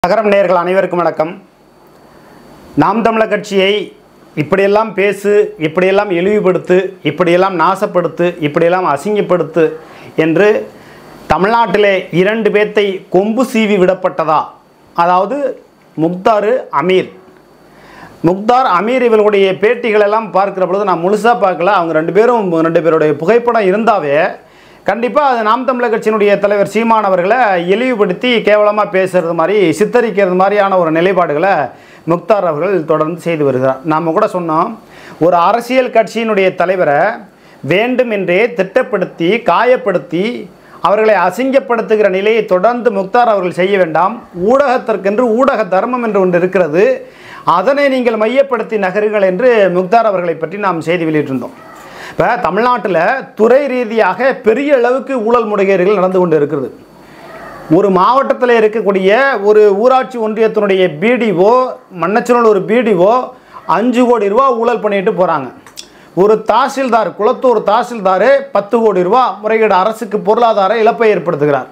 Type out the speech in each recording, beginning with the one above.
நகரம் நேயர்கள் அனைவருக்கும் வணக்கம் நாம் தமிழர் கட்சியை இப்படியெல்லாம் பேசு இப்படியெல்லாம் இழிவுபடுத்து இப்படியெல்லாம் நாசப்படுத்து இப்படியெல்லாம் அசிங்கப்படுத்து என்று தமிழ்நாட்டிலே இரண்டு பேர்த்தை கொம்பு சீவி விடப்பட்டதா அதாவது முக்தாரு அமீர் முக்தார் அமீர் இவர்களுடைய பேட்டிகள் எல்லாம் பார்க்கிற பொழுது நான் முழுசாக பார்க்கல அவங்க ரெண்டு பேரும் ரெண்டு பேருடைய புகைப்படம் இருந்தாவே கண்டிப்பாக அது நாம் தமிழர் கட்சியினுடைய தலைவர் சீமான் அவர்களை இழிவுபடுத்தி கேவலமாக பேசுறது மாதிரி சித்தரிக்கிறது மாதிரியான ஒரு நிலைப்பாடுகளை முக்தார் அவர்கள் தொடர்ந்து செய்து வருகிறார் நாம் கூட சொன்னோம் ஒரு அரசியல் கட்சியினுடைய தலைவரை வேண்டுமென்றே திட்டப்படுத்தி காயப்படுத்தி அவர்களை அசிங்கப்படுத்துகிற நிலையை தொடர்ந்து முக்தார் அவர்கள் செய்ய வேண்டாம் ஊடகத்திற்கென்று ஊடக தர்மம் என்று ஒன்று இருக்கிறது அதனை நீங்கள் மையப்படுத்தி நகருங்கள் என்று முக்தார் அவர்களை பற்றி நாம் செய்தி வெளியிட்டிருந்தோம் இப்போ தமிழ்நாட்டில் துறை ரீதியாக பெரிய அளவுக்கு ஊழல் முறைகேடுகள் நடந்து கொண்டு இருக்கிறது ஒரு மாவட்டத்தில் இருக்கக்கூடிய ஒரு ஊராட்சி ஒன்றியத்தினுடைய பிடிஓ மன்னச்சனூர் ஒரு பிடிஓ அஞ்சு கோடி ரூபா ஊழல் பண்ணிட்டு போகிறாங்க ஒரு தாசில்தார் குளத்தூர் தாசில்தார் பத்து கோடி ரூபா முறைகேடு அரசுக்கு பொருளாதார இழப்பை ஏற்படுத்துகிறார்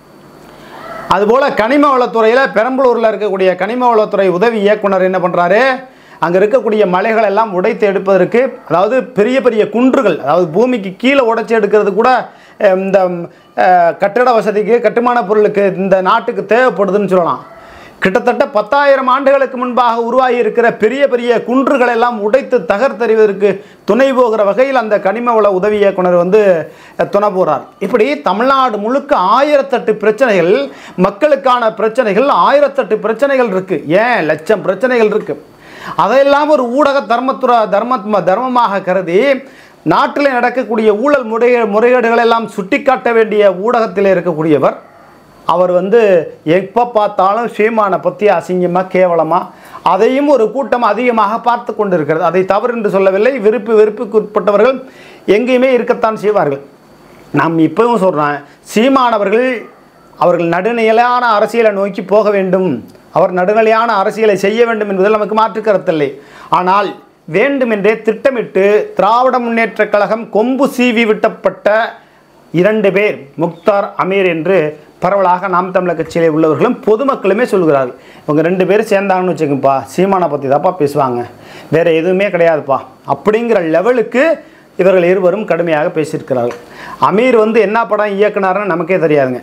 அதுபோல் கனிம வளத்துறையில் பெரம்பலூரில் இருக்கக்கூடிய கனிம வளத்துறை உதவி இயக்குனர் என்ன பண்ணுறாரு அங்கே இருக்கக்கூடிய மலைகள் எல்லாம் உடைத்து எடுப்பதற்கு அதாவது பெரிய பெரிய குன்றுகள் அதாவது பூமிக்கு கீழே உடைச்சி எடுக்கிறது கூட அஹ், இந்த அஹ், கட்டட வசதிக்கு கட்டுமான பொருளுக்கு இந்த நாட்டுக்கு தேவைப்படுதுன்னு சொல்லலாம் கிட்டத்தட்ட பத்தாயிரம் ஆண்டுகளுக்கு முன்பாக உருவாகி இருக்கிற பெரிய பெரிய குன்றுகள் எல்லாம் உடைத்து தகர்த்தெறிவதற்கு துணை போகிற வகையில் அந்த கனிம வள உதவி இயக்குனர் வந்து அஹ், துணை போகிறார் இப்படி தமிழ்நாடு முழுக்க ஆயிரத்தெட்டு பிரச்சனைகள் மக்களுக்கான பிரச்சனைகள் ஆயிரத்தெட்டு பிரச்சனைகள் இருக்கு ஏன் லட்சம் பிரச்சனைகள் இருக்கு அதையெல்லாம் ஒரு ஊடக தர்மத்துற தர்ம தர்மமாக கருதி நாட்டில் நடக்கக்கூடிய ஊழல் முறைகே முறைகேடுகள் எல்லாம் சுட்டிக்காட்ட வேண்டிய ஊடகத்தில் இருக்கக்கூடியவர் அவர் வந்து எப்போ பார்த்தாலும் சீமானை பற்றி அசிங்கமாக கேவலமாக அதையும் ஒரு கூட்டம் அதிகமாக பார்த்து கொண்டிருக்கிறது அதை தவறு என்று சொல்லவில்லை விருப்பு வெறுப்புக்கு உட்பட்டவர்கள் எங்கேயுமே இருக்கத்தான் செய்வார்கள் நாம் இப்பவும் சொல்கிறேன் சீமானவர்கள் அவர்கள் நடுநிலையான அரசியலை நோக்கி போக வேண்டும் அவர் நடுநிலையான அரசியலை செய்ய வேண்டும் என்பதில் நமக்கு மாற்று கருத்தில்லை ஆனால் வேண்டுமென்றே திட்டமிட்டு திராவிட முன்னேற்றக் கழகம் கொம்பு சீவி விட்டப்பட்ட இரண்டு பேர் முக்தார் அமீர் என்று பரவலாக நாம் தமிழர் கட்சியிலே உள்ளவர்களும் பொதுமக்களுமே சொல்கிறார்கள் இவங்க ரெண்டு பேரும் சேர்ந்தாங்கன்னு வச்சுக்கோப்பா சீமானை பற்றி தான்ப்பா பேசுவாங்க வேறு எதுவுமே கிடையாதுப்பா அப்படிங்கிற லெவலுக்கு இவர்கள் இருவரும் கடுமையாக பேசியிருக்கிறார்கள் அமீர் வந்து என்ன படம் இயக்குனாருன்னு நமக்கே தெரியாதுங்க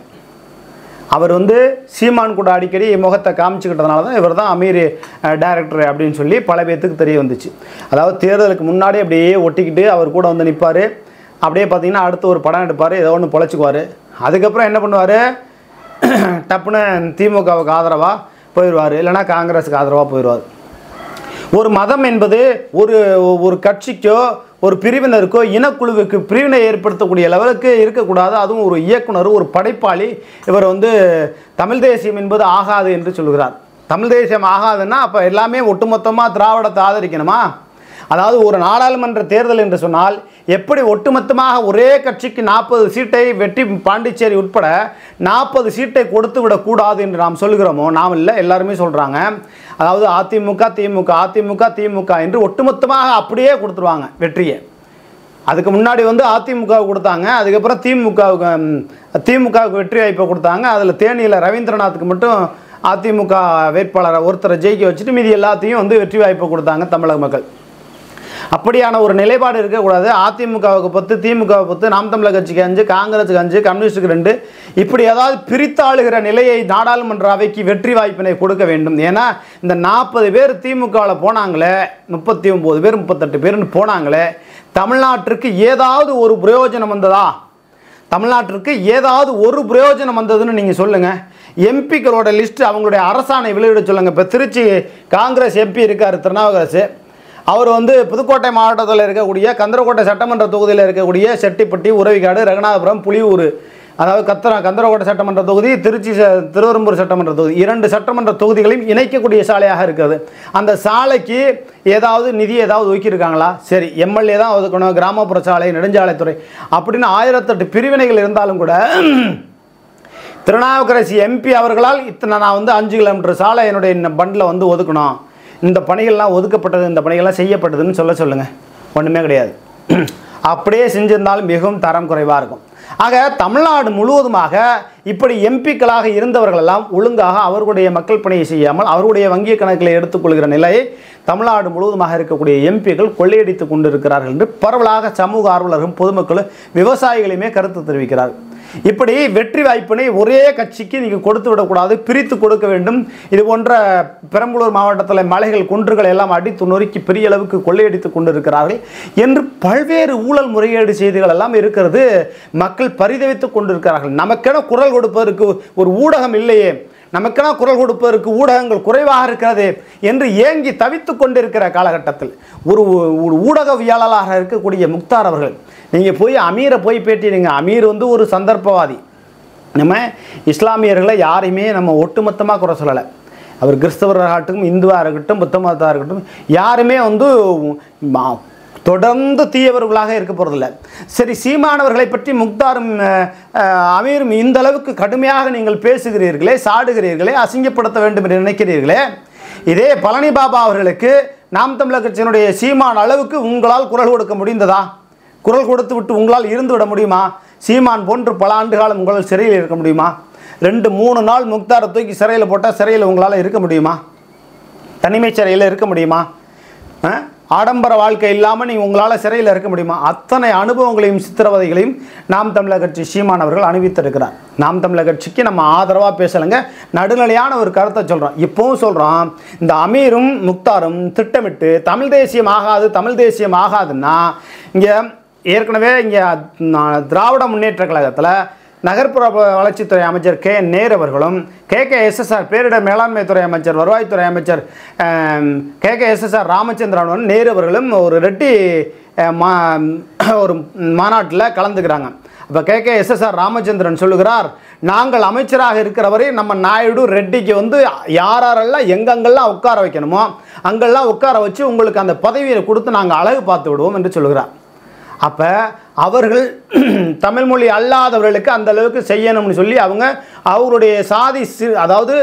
அவர் வந்து சீமான் கூட அடிக்கடி முகத்தை காமிச்சுக்கிட்டதுனால தான் இவர் தான் அமீர் டைரக்டர் அப்படின்னு சொல்லி பல பேர்த்துக்கு தெரிய வந்துச்சு அதாவது தேர்தலுக்கு முன்னாடி அப்படியே ஒட்டிக்கிட்டு அவர் கூட வந்து நிற்பார் அப்படியே பார்த்தீங்கன்னா அடுத்து ஒரு படம் எடுப்பார் ஏதோ ஒன்று பொழைச்சிக்குவார் அதுக்கப்புறம் என்ன பண்ணுவார் டப்புன்னு திமுகவுக்கு ஆதரவாக போயிடுவார் இல்லைன்னா காங்கிரஸுக்கு ஆதரவாக போயிடுவார் ஒரு மதம் என்பது ஒரு ஒரு கட்சிக்கோ ஒரு பிரிவினருக்கோ இனக்குழுவுக்கு பிரிவினை ஏற்படுத்தக்கூடிய லெவலுக்கு இருக்கக்கூடாது அதுவும் ஒரு இயக்குனர் ஒரு படைப்பாளி இவர் வந்து தமிழ் தேசியம் என்பது ஆகாது என்று சொல்கிறார் தமிழ் தேசியம் ஆகாதுன்னா அப்போ எல்லாமே ஒட்டுமொத்தமாக திராவிடத்தை ஆதரிக்கணுமா அதாவது ஒரு நாடாளுமன்ற தேர்தல் என்று சொன்னால் எப்படி ஒட்டுமொத்தமாக ஒரே கட்சிக்கு நாற்பது சீட்டை வெற்றி பாண்டிச்சேரி உட்பட நாற்பது சீட்டை கொடுத்து விடக்கூடாது என்று நாம் சொல்கிறோமோ நாம் இல்லை எல்லாருமே சொல்கிறாங்க அதாவது அதிமுக திமுக அதிமுக திமுக என்று ஒட்டுமொத்தமாக அப்படியே கொடுத்துருவாங்க வெற்றியை அதுக்கு முன்னாடி வந்து அதிமுகவுக்கு கொடுத்தாங்க அதுக்கப்புறம் திமுகவுக்கு ம், திமுகவுக்கு வெற்றி வாய்ப்பை கொடுத்தாங்க அதில் தேனியில் ரவீந்திரநாத்துக்கு மட்டும் அதிமுக வேட்பாளரை ஒருத்தரை ஜெயிக்க வச்சுட்டு மீதி எல்லாத்தையும் வந்து வெற்றி வாய்ப்பை கொடுத்தாங்க தமிழக மக்கள் அப்படியான ஒரு நிலைப்பாடு இருக்கக்கூடாது அதிமுகவுக்கு பத்து திமுகவை பத்து நாம் தமிழர் கட்சிக்கு அஞ்சு காங்கிரஸுக்கு அஞ்சு கம்யூனிஸ்டுக்கு ரெண்டு இப்படி ஏதாவது பிரித்தாளுகிற நிலையை நாடாளுமன்ற அவைக்கு வெற்றி வாய்ப்பினை கொடுக்க வேண்டும் ஏன்னா இந்த நாற்பது பேர் திமுகவில் போனாங்களே முப்பத்தி ஒம்பது பேர் முப்பத்தெட்டு பேர்னு போனாங்களே தமிழ்நாட்டிற்கு ஏதாவது ஒரு பிரயோஜனம் வந்ததா தமிழ்நாட்டிற்கு ஏதாவது ஒரு பிரயோஜனம் வந்ததுன்னு நீங்கள் சொல்லுங்கள் எம்பிக்களோட லிஸ்ட் அவங்களுடைய அரசாணை வெளியிட சொல்லுங்கள் இப்போ திருச்சி காங்கிரஸ் எம்பி இருக்கார் திருநாவுக்கரசு அவர் வந்து புதுக்கோட்டை மாவட்டத்தில் இருக்கக்கூடிய கந்தரக்கோட்டை சட்டமன்ற தொகுதியில் இருக்கக்கூடிய செட்டிப்பட்டி உறவிக்காடு ரகுநாதபுரம் புலியூர் அதாவது கத்தரா கந்தரக்கோட்டை சட்டமன்ற தொகுதி திருச்சி ச- திருவெரும்பூர் சட்டமன்ற தொகுதி இரண்டு சட்டமன்ற தொகுதிகளையும் இணைக்கக்கூடிய சாலையாக இருக்கிறது அந்த சாலைக்கு ஏதாவது நிதி ஏதாவது ஒதுக்கியிருக்காங்களா சரி எம்எல்ஏ தான் ஒதுக்கணும் கிராமப்புற சாலை நெடுஞ்சாலைத்துறை அப்படின்னு ஆயிரத்தெட்டு பிரிவினைகள் இருந்தாலும் கூட திருநாவுக்கரசி எம்பி அவர்களால் இத்தனை நான் வந்து அஞ்சு கிலோமீட்டர் சாலை என்னுடைய பண்டில் வந்து ஒதுக்கணும் இந்த பணிகள்லாம் ஒதுக்கப்பட்டது இந்த பணிகள்லாம் செய்யப்பட்டதுன்னு சொல்ல சொல்லுங்கள் ஒன்றுமே கிடையாது அப்படியே செஞ்சிருந்தாலும் மிகவும் தரம் குறைவாக இருக்கும் ஆக தமிழ்நாடு முழுவதுமாக இப்படி எம்பிக்களாக இருந்தவர்கள் எல்லாம் ஒழுங்காக அவர்களுடைய மக்கள் பணியை செய்யாமல் அவர்களுடைய வங்கிய கணக்கில் எடுத்துக்கொள்கிற நிலையை தமிழ்நாடு முழுவதுமாக இருக்கக்கூடிய எம்பிக்கள் கொள்ளையடித்து கொண்டிருக்கிறார்கள் என்று பரவலாக சமூக ஆர்வலர்களும் பொதுமக்களும் விவசாயிகளுமே கருத்து தெரிவிக்கிறார்கள் இப்படி வெற்றி வாய்ப்பினை ஒரே கட்சிக்கு நீங்கள் கொடுத்து விடக்கூடாது பிரித்து கொடுக்க வேண்டும் இது போன்ற பெரம்பலூர் மாவட்டத்தில் மலைகள் குன்றுகள் எல்லாம் அடித்து நொறுக்கி பெரிய அளவுக்கு கொள்ளையடித்து கொண்டிருக்கிறார்கள் என்று பல்வேறு ஊழல் முறைகேடு செய்திகள் எல்லாம் இருக்கிறது மக்கள் பரிதவித்துக் கொண்டிருக்கிறார்கள் நமக்கென குரல் கொடுப்பதற்கு ஒரு ஊடகம் இல்லையே நமக்கென குரல் கொடுப்பதற்கு ஊடகங்கள் குறைவாக இருக்கிறது என்று ஏங்கி தவித்துக் கொண்டிருக்கிற காலகட்டத்தில் ஒரு ஒரு ஊடகவியலாளராக இருக்கக்கூடிய முக்தார் அவர்கள் நீங்கள் போய் அமீரை போய் பேட்டிடுங்க அமீர் வந்து ஒரு சந்தர்ப்பவாதி நம்ம இஸ்லாமியர்களை யாரையுமே நம்ம ஒட்டுமொத்தமாக குறை சொல்லலை அவர் கிறிஸ்தவராக இருக்கட்டும் இந்துவாக இருக்கட்டும் புத்த மதத்தாக இருக்கட்டும் யாருமே வந்து மா- தொடர்ந்து தீயவர்களாக இருக்க போகிறதில்ல சரி சீமானவர்களை பற்றி முக்தாரும் அஹ், அஹ், அமீரும் இந்த அளவுக்கு கடுமையாக நீங்கள் பேசுகிறீர்களே சாடுகிறீர்களே அசிங்கப்படுத்த வேண்டும் என்று நினைக்கிறீர்களே இதே பழனி பாபா அவர்களுக்கு நாம் தமிழர் கட்சியினுடைய சீமான் அளவுக்கு உங்களால் குரல் கொடுக்க முடிந்ததா குரல் கொடுத்து விட்டு உங்களால் இருந்து விட முடியுமா சீமான் போன்று பல ஆண்டு காலம் உங்களால் சிறையில் இருக்க முடியுமா ரெண்டு மூணு நாள் முக்தாரை தூக்கி சிறையில் போட்டால் சிறையில் உங்களால் இருக்க முடியுமா தனிமைச் சிறையில் இருக்க முடியுமா ஆ? ஆடம்பர வாழ்க்கை இல்லாமல் நீங்கள் உங்களால் சிறையில் இருக்க முடியுமா அத்தனை அனுபவங்களையும் சித்திரவதைகளையும் நாம் தமிழர் கட்சி சீமான் அவர்கள் அனுபவித்திருக்கிறார் நாம் தமிழர் கட்சிக்கு நம்ம ஆதரவாக பேசலைங்க நடுநிலையான ஒரு கருத்தை சொல்கிறோம் இப்போவும் சொல்கிறோம் இந்த அமீரும் முக்தாரும் திட்டமிட்டு தமிழ் தேசியம் ஆகாது தமிழ் தேசியம் ஆகாதுன்னா இங்கே ஏற்கனவே இங்கே திராவிட முன்னேற்ற கழகத்தில் நகர்ப்புற வ- வளர்ச்சித்துறை அமைச்சர் கே நேர் அவர்களும் கே கே எஸ்எஸ்ஆர் பேரிடர் மேலாண்மை துறை அமைச்சர் வருவாய்த்துறை அமைச்சர் K K SSR Ramachandran Nehru அவர்களும் ஒரு ரெட்டி அஹ், மா ஒரு மாநாட்டில் கலந்துக்கிறாங்க அப்போ கே கே எஸ்எஸ்ஆர் ராமச்சந்திரன் சொல்லுகிறார் நாங்கள் அமைச்சராக இருக்கிறவரை நம்ம நாயுடு ரெட்டிக்கு வந்து யார் யாரெல்லாம் எங்கெங்கெல்லாம் உட்கார வைக்கணுமோ அங்கெல்லாம் உட்கார வச்சு உங்களுக்கு அந்த பதவியை கொடுத்து நாங்கள் அழகு பார்த்து விடுவோம் என்று சொல்லுகிறார் அப்போ அவர்கள் தமிழ் மொழி அல்லாதவர்களுக்கு அந்த அளவுக்கு செய்யணும்னு சொல்லி அவங்க அவருடைய சாதி சி அதாவது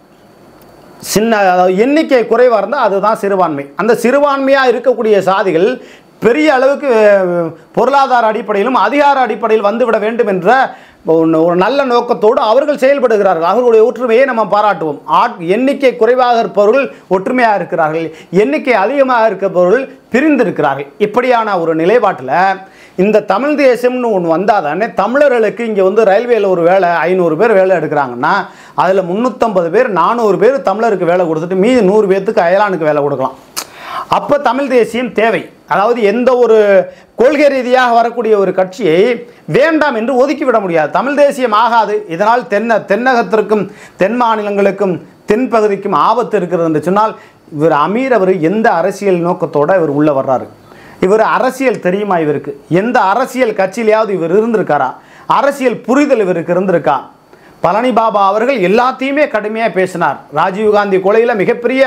சின்ன அதாவது எண்ணிக்கை குறைவாக இருந்தால் அதுதான் சிறுபான்மை அந்த சிறுபான்மையாக இருக்கக்கூடிய சாதிகள் பெரிய அளவுக்கு அஹ், பொருளாதார அடிப்படையிலும் அதிகார அடிப்படையில் வந்துவிட வேண்டும் என்ற ஒன்று ஒரு நல்ல நோக்கத்தோடு அவர்கள் செயல்படுகிறார்கள் அவர்களுடைய ஒற்றுமையை நம்ம பாராட்டுவோம் ஆட் எண்ணிக்கை குறைவாக இருப்பவர்கள் ஒற்றுமையாக இருக்கிறார்கள் எண்ணிக்கை அதிகமாக இருப்பவர்கள் பிரிந்திருக்கிறார்கள் இப்படியான ஒரு நிலைப்பாட்டில் இந்த தமிழ் தேசம்னு ஒன்று வந்தால் தானே தமிழர்களுக்கு இங்கே வந்து ரயில்வேல ஒரு வேலை ஐநூறு பேர் வேலை எடுக்கிறாங்கன்னா அதில் முந்நூற்றம்பது பேர் நானூறு பேர் தமிழருக்கு வேலை கொடுத்துட்டு மீதி நூறு பேர்த்துக்கு அயலானுக்கு வேலை கொடுக்கலாம் அப்போ தமிழ் தேசியம் தேவை அதாவது எந்த ஒரு கொள்கை ரீதியாக வரக்கூடிய ஒரு கட்சியை வேண்டாம் என்று ஒதுக்கிவிட முடியாது தமிழ் தேசியம் ஆகாது இதனால் தென்ன தென்னகத்திற்கும் தென் மாநிலங்களுக்கும் தென்பகுதிக்கும் ஆபத்து இருக்கிறது என்று சொன்னால் இவர் அமீர் அவர் எந்த அரசியல் நோக்கத்தோடு இவர் உள்ளே வர்றாரு இவர் அரசியல் தெரியுமா இவருக்கு எந்த அரசியல் கட்சியிலையாவது இவர் இருந்திருக்காரா அரசியல் புரிதல் இவருக்கு இருந்திருக்கா பழனி பாபா அவர்கள் எல்லாத்தையுமே கடுமையாக பேசினார் ராஜீவ்காந்தி கொலையில் மிகப்பெரிய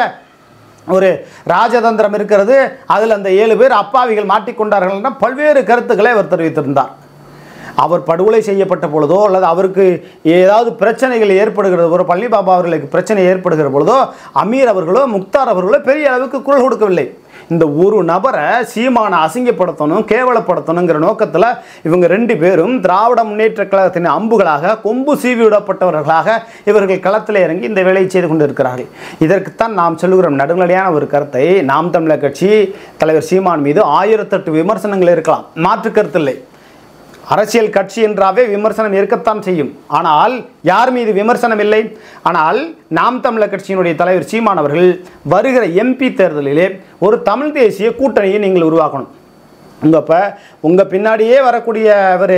ஒரு ராஜதந்திரம் இருக்கிறது அதில் அந்த ஏழு பேர் அப்பாவிகள் மாட்டிக்கொண்டார்கள்னா பல்வேறு கருத்துக்களை அவர் தெரிவித்திருந்தார் அவர் படுகொலை செய்யப்பட்ட பொழுதோ அல்லது அவருக்கு ஏதாவது பிரச்சனைகள் ஏற்படுகிறது ஒரு பள்ளி பாபா அவர்களுக்கு பிரச்சனை ஏற்படுகிற பொழுதோ அமீர் அவர்களோ முக்தார் அவர்களோ பெரிய அளவுக்கு குரல் கொடுக்கவில்லை இந்த ஒரு நபரை சீமானை அசிங்கப்படுத்தணும் கேவலப்படுத்தணுங்கிற நோக்கத்தில் இவங்க ரெண்டு பேரும் திராவிட முன்னேற்ற கழகத்தின் அம்புகளாக கொம்பு சீவி விடப்பட்டவர்களாக இவர்கள் களத்தில் இறங்கி இந்த வேலையை செய்து கொண்டிருக்கிறார்கள் இதற்குத்தான் நாம் சொல்லுகிறோம் நடுநிலையான ஒரு கருத்தை நாம் தமிழர் கட்சி தலைவர் சீமான் மீது ஆயிரத்தெட்டு விமர்சனங்கள் இருக்கலாம் மாற்று கருத்தில்லை அரசியல் கட்சி என்றாவே விமர்சனம் இருக்கத்தான் செய்யும் ஆனால் யார் மீது விமர்சனம் இல்லை ஆனால் நாம் தமிழர் கட்சியினுடைய தலைவர் சீமான் அவர்கள் வருகிற எம்பி தேர்தலிலே ஒரு தமிழ் தேசிய கூட்டணியை நீங்கள் உருவாக்கணும் உங்கள் இப்போ உங்கள் பின்னாடியே வரக்கூடிய ஒரு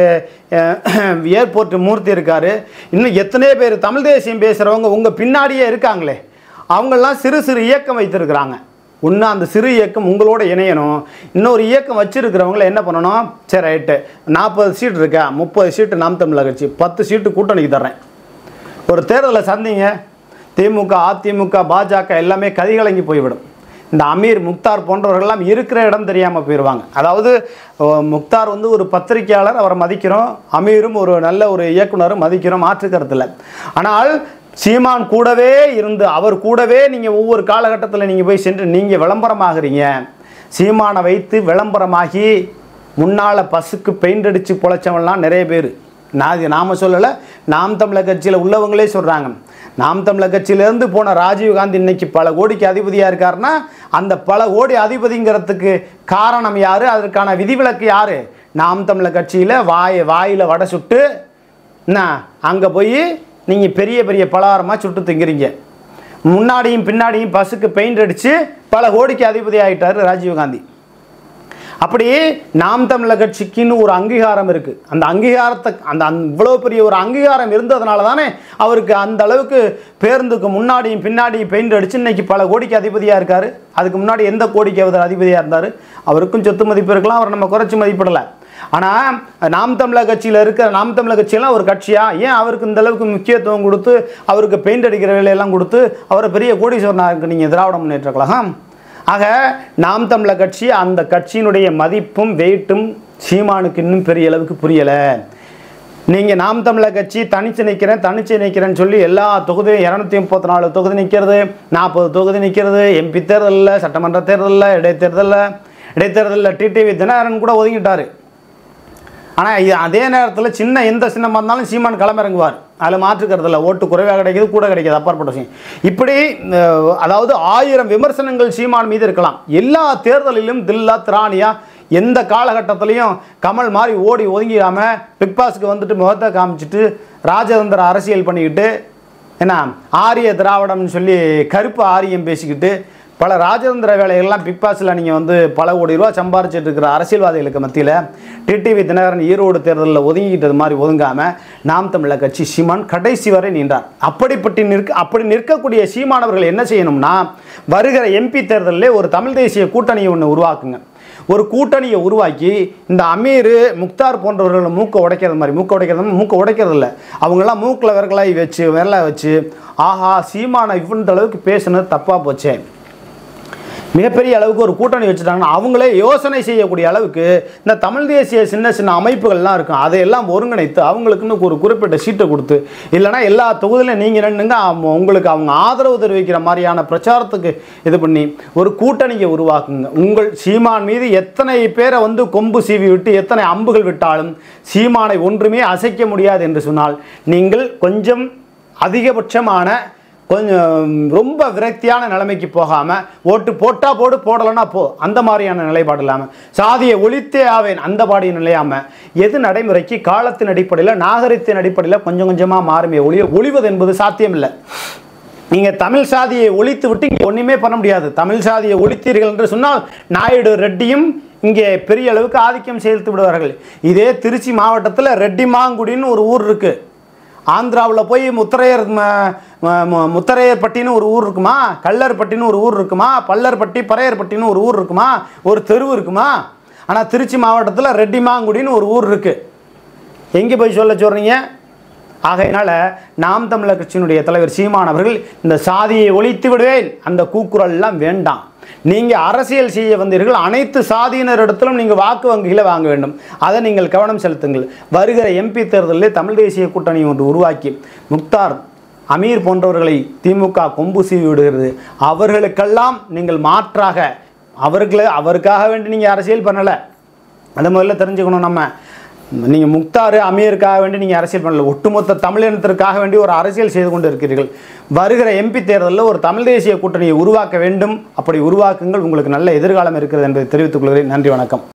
ஏர்போர்ட் மூர்த்தி இருக்கார் இன்னும் எத்தனை பேர் தமிழ் தேசியம் பேசுகிறவங்க உங்கள் பின்னாடியே இருக்காங்களே அவங்கெல்லாம் சிறு சிறு இயக்கம் வைத்திருக்கிறாங்க ஒன்று அந்த சிறு இயக்கம் உங்களோட இணையணும் இன்னொரு இயக்கம் வச்சிருக்கிறவங்கள என்ன பண்ணணும் சரி ரைட்டு நாற்பது சீட் இருக்கா முப்பது சீட்டு நாம் தமிழர் கட்சி பத்து சீட்டு கூட்டணிக்கு தர்றேன் ஒரு தேர்தலில் சந்திங்க திமுக அதிமுக பாஜக எல்லாமே கதிகலங்கி போய்விடும் இந்த அமீர் முக்தார் போன்றவர்கள்லாம் இருக்கிற இடம் தெரியாமல் போயிடுவாங்க அதாவது ஓ, முக்தார் வந்து ஒரு பத்திரிகையாளர் அவரை மதிக்கிறோம் அமீரும் ஒரு நல்ல ஒரு இயக்குனரும் மதிக்கிறோம் மாற்று கருத்தில் ஆனால் சீமான் கூடவே இருந்து அவர் கூடவே நீங்கள் ஒவ்வொரு காலகட்டத்தில் நீங்கள் போய் சென்று நீங்கள் விளம்பரமாகறீங்க சீமானை வைத்து விளம்பரமாகி முன்னால் பஸ்ஸுக்கு பெயிண்ட் அடித்து பொழைச்சவன்லாம் நிறைய பேர் நான் இது நாம் சொல்லலை நாம் தமிழர் கட்சியில் உள்ளவங்களே சொல்கிறாங்க நாம் தமிழர் கட்சியிலேருந்து போன ராஜீவ்காந்தி இன்னைக்கு பல கோடிக்கு அதிபதியாக இருக்காருன்னா அந்த பல கோடி அதிபதிங்கிறதுக்கு காரணம் யார் அதற்கான விதிவிலக்கு யார் நாம் தமிழர் கட்சியில் வாய் வாயில் வடை சுட்டு என்ன அங்கே போய் நீங்கள் பெரிய பெரிய பலகாரமாக சுட்டு திங்கிறீங்க முன்னாடியும் பின்னாடியும் பஸ்ஸுக்கு பெயிண்ட் அடித்து பல கோடிக்கு அதிபதி ஆகிட்டார் ராஜீவ்காந்தி அப்படி நாம் தமிழர் கட்சிக்குன்னு ஒரு அங்கீகாரம் இருக்குது அந்த அங்கீகாரத்தை அந்த அந்த இவ்வளோ பெரிய ஒரு அங்கீகாரம் இருந்ததுனால தானே அவருக்கு அந்த அளவுக்கு பேருந்துக்கு முன்னாடியும் பின்னாடியும் பெயிண்ட் அடித்து இன்னைக்கு பல கோடிக்கு அதிபதியாக இருக்கார் அதுக்கு முன்னாடி எந்த கோடிக்கு அவர் அதிபதியாக இருந்தார் அவருக்கும் சொத்து மதிப்பு இருக்கலாம் அவர் நம்ம குறைச்சி மதிப்பிடலை ஆனால் நாம் தமிழர் கட்சியில் இருக்கிற நாம் தமிழர் கட்சியெல்லாம் ஒரு கட்சியா ஏன் அவருக்கு இந்த அளவுக்கு முக்கியத்துவம் கொடுத்து அவருக்கு பெயிண்ட் அடிக்கிற வேலையெல்லாம் கொடுத்து அவரை பெரிய கோடீஸ்வரனாக இருக்கு நீங்கள் திராவிட முன்னேற்ற கழகம் ஆக நாம் தமிழர் கட்சி அந்த கட்சியினுடைய மதிப்பும் வெயிட்டும் சீமானுக்கு இன்னும் பெரிய அளவுக்கு புரியலை நீங்கள் நாம் தமிழர் கட்சி தனிச்சு நிற்கிறேன் தனிச்சு நிற்கிறேன்னு சொல்லி எல்லா தொகுதியும் இரநூத்தி முப்பத்தி நாலு தொகுதி நிற்கிறது நாற்பது தொகுதி நிற்கிறது எம்பி தேர்தலில் சட்டமன்ற தேர்தலில் இடைத்தேர்தலில் இடைத்தேர்தலில் டிடிவி தினகரன் கூட ஒதுங்கிட்டார் ஆனால் இது அதே நேரத்தில் சின்ன எந்த சின்னமாக இருந்தாலும் சீமான் களமிறங்குவார் அதில் மாற்றுக்கிறது இல்லை ஓட்டு குறைவாக கிடைக்குது கூட கிடைக்குது அப்பாற்பட்ட விஷயம் இப்படி அஹ், அதாவது ஆயிரம் விமர்சனங்கள் சீமான் மீது இருக்கலாம் எல்லா தேர்தலிலும் தில்லா திராணியா எந்த காலகட்டத்திலையும் கமல் மாதிரி ஓடி ஒதுங்கிடாமல் பிக் பாஸ்க்கு வந்துட்டு முகத்தை காமிச்சிட்டு ராஜதந்திர அரசியல் பண்ணிக்கிட்டு என்ன ஆரிய திராவிடம்னு சொல்லி கருப்பு ஆரியம் பேசிக்கிட்டு பல ராஜதந்திர வேலைகள்லாம் பிக் பாஸில் நீங்கள் வந்து பல கோடி ரூபா சம்பாரிச்சிட்டு இருக்கிற அரசியல்வாதிகளுக்கு மத்தியில் டிடிவி தினகரன் ஈரோடு தேர்தலில் ஒதுங்கிக்கிட்டது மாதிரி ஒதுங்காமல் நாம் தமிழர் கட்சி சீமான் கடைசி வரை நின்றார் அப்படிப்பட்டு நிற்க அப்படி நிற்கக்கூடிய சீமானவர்கள் என்ன செய்யணும்னா வருகிற எம்பி தேர்தலில் ஒரு தமிழ் தேசிய கூட்டணியை ஒன்று உருவாக்குங்க ஒரு கூட்டணியை உருவாக்கி இந்த அமீர் முக்தார் போன்றவர்கள் மூக்கை உடைக்கிறது மாதிரி மூக்கை உடைக்கிறது மூக்கை உடைக்கிறது இல்லை அவங்கெல்லாம் மூக்கில் விரகலாய் வச்சு விரலை வச்சு ஆஹா சீமானை இவ்வளோ அளவுக்கு பேசுனது தப்பாக போச்சே மிகப்பெரிய அளவுக்கு ஒரு கூட்டணி வச்சுட்டாங்கன்னா அவங்களே யோசனை செய்யக்கூடிய அளவுக்கு இந்த தமிழ் தேசிய சின்ன சின்ன அமைப்புகள்லாம் இருக்கும் அதையெல்லாம் ஒருங்கிணைத்து அவங்களுக்குன்னு ஒரு குறிப்பிட்ட சீட்டை கொடுத்து இல்லைன்னா எல்லா தொகுதியிலும் நீங்கள் நின்றுங்க அவங்க- உங்களுக்கு அவங்க ஆதரவு தெரிவிக்கிற மாதிரியான பிரச்சாரத்துக்கு இது பண்ணி ஒரு கூட்டணியை உருவாக்குங்க உங்கள் சீமான் மீது எத்தனை பேரை வந்து கொம்பு சீவி விட்டு எத்தனை அம்புகள் விட்டாலும் சீமானை ஒன்றுமே அசைக்க முடியாது என்று சொன்னால் நீங்கள் கொஞ்சம் அதிகபட்சமான கொஞ்சம் ரொம்ப விரக்தியான நிலைமைக்கு போகாமல் ஓட்டு போட்டா போடு போடலைன்னா போ அந்த மாதிரியான நிலைப்பாடு இல்லாமல் சாதியை ஒழித்தே ஆவேன் அந்த பாடி நிலையாமல் எது நடைமுறைக்கு காலத்தின் அடிப்படையில் நாகரிகத்தின் அடிப்படையில் கொஞ்சம் கொஞ்சமாக மாறுமே ஒழிய ஒழிவது என்பது சாத்தியம் இல்லை நீங்கள் தமிழ் சாதியை ஒழித்து விட்டு இங்கே ஒன்றுமே பண்ண முடியாது தமிழ் சாதியை ஒழித்தீர்கள் என்று சொன்னால் நாயுடு ரெட்டியும் இங்கே பெரிய அளவுக்கு ஆதிக்கம் செலுத்தி விடுவார்கள் இதே திருச்சி மாவட்டத்தில் ரெட்டிமாங்குடின்னு ஒரு ஊர் இருக்குது ஆந்திராவில் போய் முத்தரையர் ம- ம- மு- முத்தரையர்பட்டின்னு ஒரு ஊர் இருக்குமா கல்லர்பட்டின்னு ஒரு ஊர் இருக்குமா பல்லர்பட்டி பறையர்பட்டின்னு ஒரு ஊர் இருக்குமா ஒரு தெருவு இருக்குமா ஆனால் திருச்சி மாவட்டத்தில் ரெட்டிமாங்குடின்னு ஒரு ஊர் இருக்குது எங்கே போய் சொல்ல சொல்கிறீங்க ஆகையினால நாம் தமிழர் கட்சியினுடைய தலைவர் சீமான் அவர்கள் இந்த சாதியை ஒழித்து விடுவேன் அந்த கூக்குரல்லாம் வேண்டாம் நீங்கள் அரசியல் செய்ய வந்தீர்கள் அனைத்து சாதியினரிடத்திலும் நீங்கள் வாக்கு வங்கிகளை வாங்க வேண்டும் அதை நீங்கள் கவனம் செலுத்துங்கள் வருகிற எம்பி தேர்தலில் தமிழ் தேசிய கூட்டணி ஒன்று உருவாக்கி முக்தார் அமீர் போன்றவர்களை திமுக கொம்பு சீவி விடுகிறது அவர்களுக்கெல்லாம் நீங்கள் மாற்றாக அவர்களை அவருக்காக வேண்டி நீங்கள் அரசியல் பண்ணலை அதை முதல்ல தெரிஞ்சுக்கணும் நம்ம நீங்கள் முக்தார் அமீருக்காக வேண்டி நீங்கள் அரசியல் பண்ணல ஒட்டுமொத்த தமிழினத்திற்காக வேண்டி ஒரு அரசியல் செய்து கொண்டு இருக்கிறீர்கள் வருகிற எம்பி தேர்தலில் ஒரு தமிழ் தேசிய கூட்டணியை உருவாக்க வேண்டும் அப்படி உருவாக்குங்கள் உங்களுக்கு நல்ல எதிர்காலம் இருக்கிறது என்பதை தெரிவித்துக் கொள்கிறேன் நன்றி வணக்கம்